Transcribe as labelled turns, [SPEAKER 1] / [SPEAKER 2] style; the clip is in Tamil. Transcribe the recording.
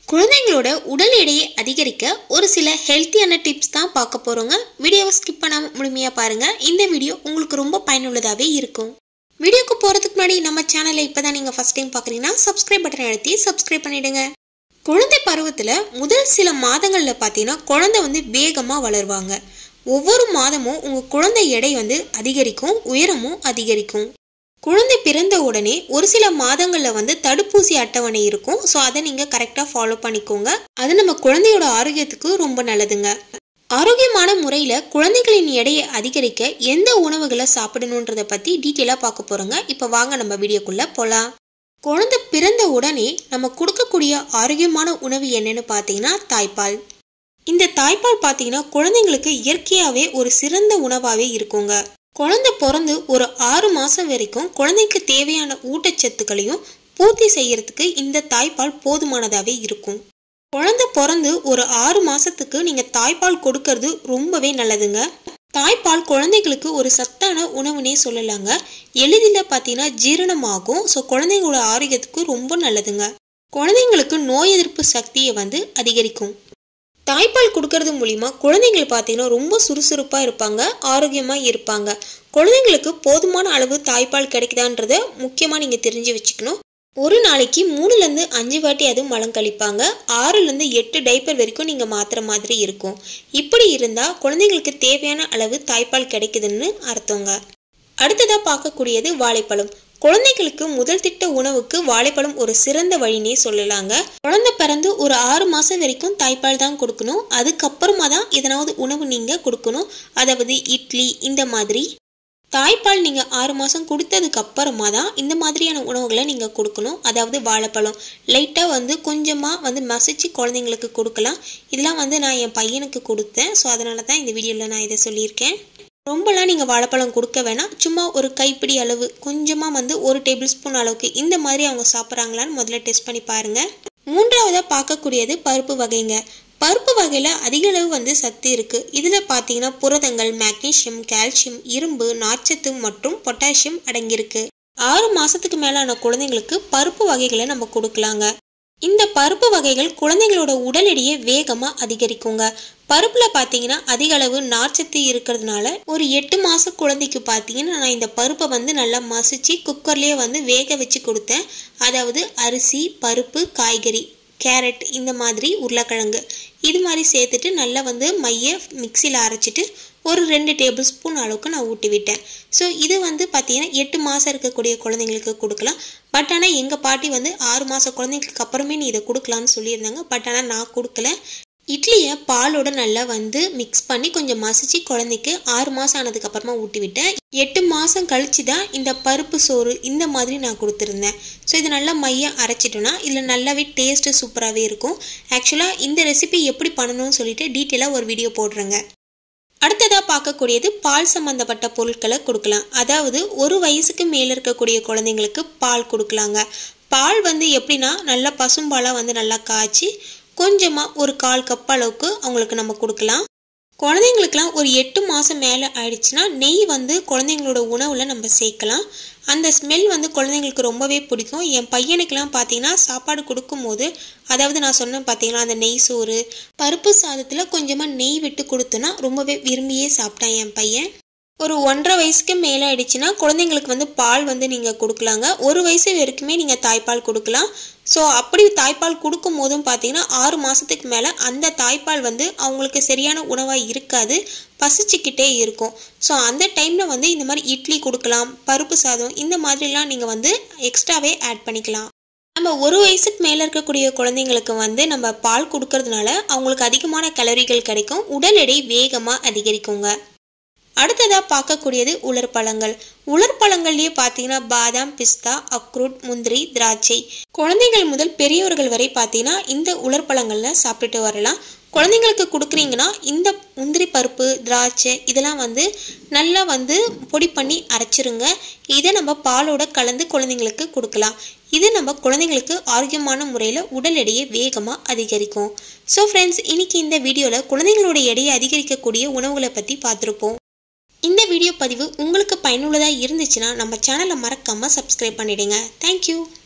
[SPEAKER 1] குழந்தைங்களோட உடல் எடையை அதிகரிக்க ஒரு சில ஹெல்த்தியான டிப்ஸ் தான் பார்க்க போகிறோங்க வீடியோவை ஸ்கிப் பண்ணாமல் முழுமையாக பாருங்கள் இந்த வீடியோ உங்களுக்கு ரொம்ப பயனுள்ளதாகவே இருக்கும் வீடியோக்கு போகிறதுக்கு முன்னாடி நம்ம சேனலை இப்போ தான் நீங்கள் ஃபஸ்ட் டைம் பார்க்குறீங்கன்னா சப்ஸ்கிரைப் பட்டன் அழுத்தி சப்ஸ்கிரைப் பண்ணிவிடுங்க குழந்தை பருவத்தில் முதல் சில மாதங்களில் பார்த்தீங்கன்னா குழந்தை வந்து வேகமாக வளருவாங்க ஒவ்வொரு மாதமும் உங்கள் குழந்தை எடை வந்து அதிகரிக்கும் உயரமும் அதிகரிக்கும் குழந்தை பிறந்த உடனே ஒரு சில மாதங்களில் வந்து தடுப்பூசி அட்டவணை இருக்கும் ஸோ அதை நீங்கள் கரெக்டாக ஃபாலோ பண்ணிக்கோங்க அது நம்ம குழந்தையோட ஆரோக்கியத்துக்கு ரொம்ப நல்லதுங்க ஆரோக்கியமான முறையில் குழந்தைகளின் எடையை அதிகரிக்க எந்த உணவுகளை சாப்பிடணுன்றதை பற்றி டீட்டெயிலாக பார்க்க போகிறோங்க இப்போ வாங்க நம்ம வீடியோக்குள்ளே போகலாம் குழந்தை பிறந்த உடனே நம்ம கொடுக்கக்கூடிய ஆரோக்கியமான உணவு என்னன்னு பார்த்தீங்கன்னா தாய்ப்பால் இந்த தாய்ப்பால் பார்த்தீங்கன்னா குழந்தைங்களுக்கு இயற்கையாகவே ஒரு சிறந்த உணவாகவே இருக்குங்க குழந்தை பிறந்து ஒரு ஆறு மாதம் வரைக்கும் குழந்தைக்கு தேவையான ஊட்டச்சத்துக்களையும் பூர்த்தி செய்யறதுக்கு இந்த தாய்ப்பால் போதுமானதாகவே இருக்கும் குழந்தை பிறந்து ஒரு ஆறு மாசத்துக்கு நீங்க தாய்ப்பால் கொடுக்கறது ரொம்பவே நல்லதுங்க தாய்ப்பால் குழந்தைகளுக்கு ஒரு சத்தான உணவுனே சொல்லலாங்க எளிதில் பார்த்தீங்கன்னா ஜீரணமாகும் ஸோ குழந்தைங்களோட ஆரோக்கியத்துக்கு ரொம்ப நல்லதுங்க குழந்தைங்களுக்கு நோய் எதிர்ப்பு சக்தியை வந்து அதிகரிக்கும் தாய்ப்பால் கொடுக்கறது மூலிமா குழந்தைங்கள் பார்த்தீங்கன்னா ரொம்ப சுறுசுறுப்பாக இருப்பாங்க ஆரோக்கியமாக இருப்பாங்க குழந்தைங்களுக்கு போதுமான அளவு தாய்ப்பால் கிடைக்குதான்றத முக்கியமாக நீங்கள் தெரிஞ்சு வச்சுக்கணும் ஒரு நாளைக்கு மூணுலேருந்து அஞ்சு வாட்டி அது மலம் கழிப்பாங்க ஆறுலேருந்து எட்டு டைப்பர் வரைக்கும் நீங்கள் மாற்றுற மாதிரி இருக்கும் இப்படி இருந்தால் குழந்தைங்களுக்கு தேவையான அளவு தாய்ப்பால் கிடைக்குதுன்னு அர்த்தங்க அடுத்ததாக பார்க்கக்கூடியது வாழைப்பழம் குழந்தைகளுக்கு முதல் திட்ட உணவுக்கு வாழைப்பழம் ஒரு சிறந்த வழினே சொல்லலாங்க குழந்தை பிறந்து ஒரு ஆறு மாதம் வரைக்கும் தாய்ப்பால் தான் கொடுக்கணும் அதுக்கப்புறமா தான் எதனாவது உணவு நீங்கள் கொடுக்கணும் அதாவது இட்லி இந்த மாதிரி தாய்ப்பால் நீங்கள் ஆறு மாதம் கொடுத்ததுக்கு அப்புறமா தான் இந்த மாதிரியான உணவுகளை நீங்கள் கொடுக்கணும் அதாவது வாழைப்பழம் லைட்டாக வந்து கொஞ்சமாக வந்து மசிச்சு குழந்தைங்களுக்கு கொடுக்கலாம் இதெல்லாம் வந்து நான் என் பையனுக்கு கொடுத்தேன் ஸோ அதனால தான் இந்த வீடியோவில் நான் இதை சொல்லியிருக்கேன் ரொம்பலாம் நீங்கள் வாழைப்பழம் கொடுக்க வேணாம் சும்மா ஒரு கைப்பிடி அளவு கொஞ்சமாக வந்து ஒரு டேபிள் ஸ்பூன் அளவுக்கு இந்த மாதிரி அவங்க சாப்பிட்றாங்களான்னு முதல்ல டெஸ்ட் பண்ணி பாருங்கள் மூன்றாவதாக பார்க்கக்கூடியது பருப்பு வகைங்க பருப்பு வகையில் அதிக அளவு வந்து சத்து இருக்குது இதில் பார்த்தீங்கன்னா புரதங்கள் மேக்னீசியம் கால்சியம் இரும்பு நார்ச்சத்து மற்றும் பொட்டாசியம் அடங்கியிருக்கு ஆறு மாதத்துக்கு மேலான குழந்தைங்களுக்கு பருப்பு வகைகளை நம்ம கொடுக்கலாங்க இந்த பருப்பு வகைகள் குழந்தைங்களோட உடல் எடையை வேகமாக அதிகரிக்குங்க பருப்பில் பார்த்தீங்கன்னா அதிக அளவு நார்ச்சத்து இருக்கிறதுனால ஒரு எட்டு மாத குழந்தைக்கு பார்த்தீங்கன்னா நான் இந்த பருப்பை வந்து நல்லா மசிச்சு குக்கர்லேயே வந்து வேக வச்சு கொடுத்தேன் அதாவது அரிசி பருப்பு காய்கறி கேரட் இந்த மாதிரி உருளைக்கிழங்கு இது மாதிரி சேர்த்துட்டு நல்லா வந்து மைய மிக்சியில் அரைச்சிட்டு ஒரு ரெண்டு டேபிள் ஸ்பூன் அளவுக்கு நான் ஊட்டி விட்டேன் ஸோ இது வந்து பார்த்தீங்கன்னா எட்டு மாதம் இருக்கக்கூடிய குழந்தைங்களுக்கு கொடுக்கலாம் பட் ஆனால் எங்கள் பாட்டி வந்து ஆறு மாத குழந்தைங்களுக்கு அப்புறமே நீ இதை கொடுக்கலான்னு சொல்லியிருந்தாங்க பட் ஆனால் நான் கொடுக்கல இட்லியை பாலோட நல்லா வந்து மிக்ஸ் பண்ணி கொஞ்சம் மசிச்சு குழந்தைக்கு ஆறு மாதம் ஆனதுக்கப்புறமா ஊட்டி விட்டேன் எட்டு மாதம் கழிச்சு தான் இந்த பருப்பு சோறு இந்த மாதிரி நான் கொடுத்துருந்தேன் ஸோ இது நல்லா மையம் அரைச்சிட்டோன்னா இதில் நல்லாவே டேஸ்ட்டு சூப்பராகவே இருக்கும் ஆக்சுவலாக இந்த ரெசிபி எப்படி பண்ணணும்னு சொல்லிட்டு டீட்டெயிலாக ஒரு வீடியோ போடுறேங்க அடுத்ததாக பார்க்கக்கூடியது பால் சம்மந்தப்பட்ட பொருட்களை கொடுக்கலாம் அதாவது ஒரு வயசுக்கு மேலே இருக்கக்கூடிய குழந்தைங்களுக்கு பால் கொடுக்கலாங்க பால் வந்து எப்படின்னா நல்லா பசும்பாலாக வந்து நல்லா காய்ச்சி கொஞ்சமாக ஒரு கால் கப் அளவுக்கு அவங்களுக்கு நம்ம கொடுக்கலாம் குழந்தைங்களுக்குலாம் ஒரு எட்டு மாதம் மேலே ஆயிடுச்சுன்னா நெய் வந்து குழந்தைங்களோட உணவில் நம்ம சேர்க்கலாம் அந்த ஸ்மெல் வந்து குழந்தைங்களுக்கு ரொம்பவே பிடிக்கும் என் பையனுக்கெலாம் பார்த்தீங்கன்னா சாப்பாடு கொடுக்கும்போது அதாவது நான் சொன்னேன் பார்த்தீங்கன்னா அந்த நெய் சோறு பருப்பு சாதத்தில் கொஞ்சமாக நெய் விட்டு கொடுத்தோன்னா ரொம்பவே விரும்பியே சாப்பிட்டான் என் பையன் ஒரு ஒன்றரை வயசுக்கு மேலே ஆயிடுச்சுன்னா குழந்தைங்களுக்கு வந்து பால் வந்து நீங்கள் கொடுக்கலாங்க ஒரு வயசு வரைக்குமே நீங்கள் தாய்ப்பால் கொடுக்கலாம் ஸோ அப்படி தாய்ப்பால் கொடுக்கும் போதும் பார்த்தீங்கன்னா ஆறு மாதத்துக்கு மேலே அந்த தாய்ப்பால் வந்து அவங்களுக்கு சரியான உணவாக இருக்காது பசிச்சுக்கிட்டே இருக்கும் ஸோ அந்த டைமில் வந்து இந்த மாதிரி இட்லி கொடுக்கலாம் பருப்பு சாதம் இந்த மாதிரிலாம் நீங்கள் வந்து எக்ஸ்ட்ராவே ஆட் பண்ணிக்கலாம் நம்ம ஒரு வயசுக்கு மேலே இருக்கக்கூடிய குழந்தைங்களுக்கு வந்து நம்ம பால் கொடுக்கறதுனால அவங்களுக்கு அதிகமான கலோரிகள் கிடைக்கும் உடல் எடை வேகமாக அதிகரிக்குங்க அடுத்ததாக பார்க்கக்கூடியது உலர்பழங்கள் உலர்பழங்கள்லேயே பார்த்தீங்கன்னா பாதாம் பிஸ்தா அக்ரூட் முந்திரி திராட்சை குழந்தைகள் முதல் பெரியவர்கள் வரை பார்த்தீங்கன்னா இந்த உலர்பழங்களில் சாப்பிட்டுட்டு வரலாம் குழந்தைங்களுக்கு கொடுக்குறீங்கன்னா இந்த முந்திரி பருப்பு திராட்சை இதெல்லாம் வந்து நல்லா வந்து பொடி பண்ணி அரைச்சிருங்க இதை நம்ம பாலோட கலந்து குழந்தைங்களுக்கு கொடுக்கலாம் இது நம்ம குழந்தைங்களுக்கு ஆரோக்கியமான முறையில் உடல் எடையை வேகமாக அதிகரிக்கும் ஸோ ஃப்ரெண்ட்ஸ் இன்னைக்கு இந்த வீடியோவில் குழந்தைங்களோட எடையை அதிகரிக்கக்கூடிய உணவுகளை பற்றி பார்த்துருப்போம் இந்த வீடியோ பதிவு உங்களுக்கு பயனுள்ளதாக இருந்துச்சுன்னா நம்ம சேனலை மறக்காமல் சப்ஸ்கிரைப் பண்ணிடுங்க தேங்க்யூ